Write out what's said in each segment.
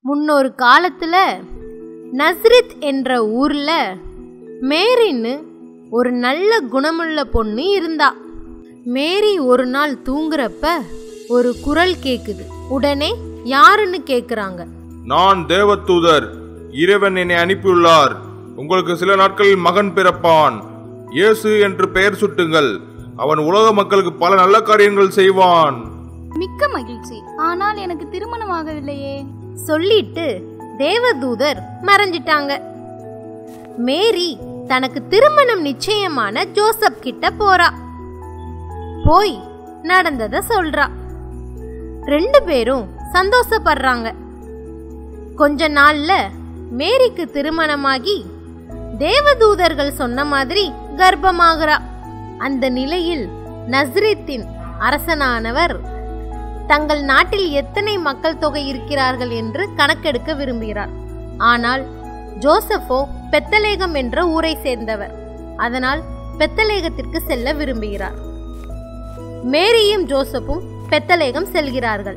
முன்னொரு காலத்துல நஸ்ரித் என்ற ஊர்ல மேரின்னு ஒரு நல்ல குணமுள்ள பொண்ணு இருந்தா மேரி ஒரு நாள் தூங்குறப்ப ஒரு குரல் கேக்குது உடனே யாருன்னு கேக்குறாங்க நான் தேவதூதர் இறைவன் என்னை அனுப்பியுள்ளார் உங்களுக்கு சில நாட்களில் மகன் பிறப்பான் இயேசு என்று பெயர் சுட்டுங்கள் அவன் உலக மக்களுக்கு பல நல்ல காரியங்கள் செய்வான் மிக்க மகிழ்ச்சி ஆனால் எனக்கு திருமணம் ஆகவில்லையே சொல்லிட்டு தேவதூதர் மறைஞ்சிட்டாங்க மேரி தனக்கு திருமணம் நிச்சயமான ஜோசப் கிட்ட போறா போய் நடந்தத சொல்றா ரெண்டு பேரும் சந்தோஷப்படுறாங்க கொஞ்ச நாள்ல மேரிக்கு திருமணமாகி தேவதூதர்கள் சொன்ன மாதிரி கர்ப்பமாகிறா அந்த நிலையில் நஸ்ரித்தின் அரசனானவர் தங்கள் நாட்டில் எத்தனை மக்கள் தொகை இருக்கிறார்கள் என்று கணக்கெடுக்க விரும்புகிறார் ஆனால் ஜோசப்போ பெத்தலேகம் என்ற ஊரை சேர்ந்தவர் அதனால் பெத்தலேகத்திற்கு செல்ல விரும்புகிறார் மேரியும் ஜோசப்பும் பெத்தலேகம் செல்கிறார்கள்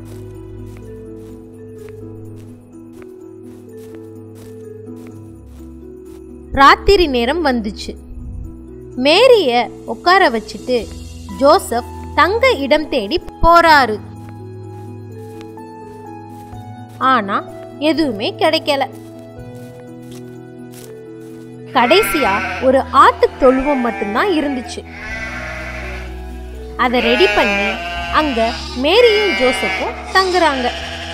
ராத்திரி நேரம் வந்துச்சு மேரிய உட்கார வச்சுட்டு ஜோசப் தங்க இடம் தேடி போறாரு ஆனா எதுவுமே கிடைக்கல கடைசியா ஒரு ஆட்டு தொழுவம் மட்டும்தான் இருந்துச்சு அதை ரெடி பண்ணி அங்க மேரியும் ஜோசப்பும் தங்குறாங்க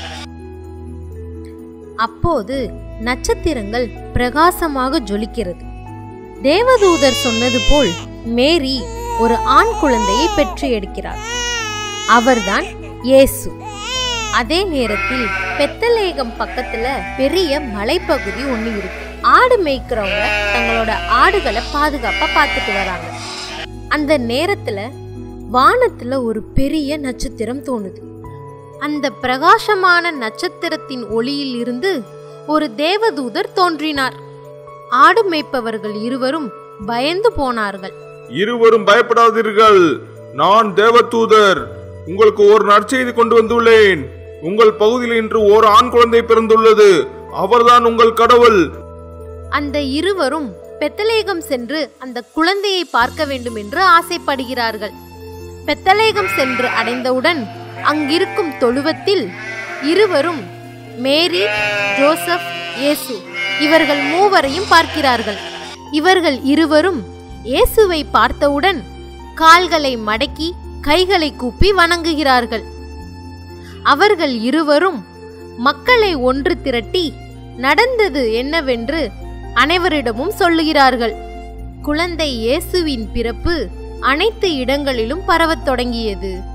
அப்போது நட்சத்திரங்கள் பிரகாசமாக ஜொலிக்கிறது தேவதூதர் சொன்னது போல் மேரி ஒரு ஆண் குழந்தையை பெற்று எடுக்கிறார் அவர்தான் இயேசு அதே நேரத்தில் பெத்தலேகம் பக்கத்துல பெரிய மலைப்பகுதி ஒண்ணு இருக்கு ஆடு மேய்க்கிறவங்க தங்களோட ஆடுகளை பாதுகாப்பா பார்த்துட்டு வராங்க அந்த நேரத்துல வானத்துல ஒரு பெரிய நட்சத்திரம் தோணுது அந்த பிரகாசமான நட்சத்திரத்தின் ஒளியில் இருந்து ஒரு தேவதூதர் தோன்றினார் ஆடு மேய்ப்பவர்கள் இருவரும் பயந்து போனார்கள் இருவரும் பயப்படாதீர்கள் நான் தேவதூதர் உங்களுக்கு ஒரு நற்செய்தி கொண்டு வந்துள்ளேன் உங்கள் பகுதியில் இன்று ஒரு ஆண் குழந்தை பிறந்துள்ளது அவர்தான் உங்கள் கடவுள் அந்த இருவரும் பெத்தலேகம் சென்று அந்த குழந்தையை பார்க்க வேண்டும் என்று ஆசைப்படுகிறார்கள் பெத்தலேகம் சென்று அடைந்தவுடன் அங்கிருக்கும் தொழுவத்தில் இருவரும் மேரி ஜோசப் இயேசு இவர்கள் மூவரையும் பார்க்கிறார்கள் இவர்கள் இருவரும் இயேசுவை பார்த்தவுடன் கால்களை மடக்கி கைகளை கூப்பி வணங்குகிறார்கள் அவர்கள் இருவரும் மக்களை ஒன்று திரட்டி நடந்தது என்னவென்று அனைவரிடமும் சொல்லுகிறார்கள் குழந்தை இயேசுவின் பிறப்பு அனைத்து இடங்களிலும் பரவத் தொடங்கியது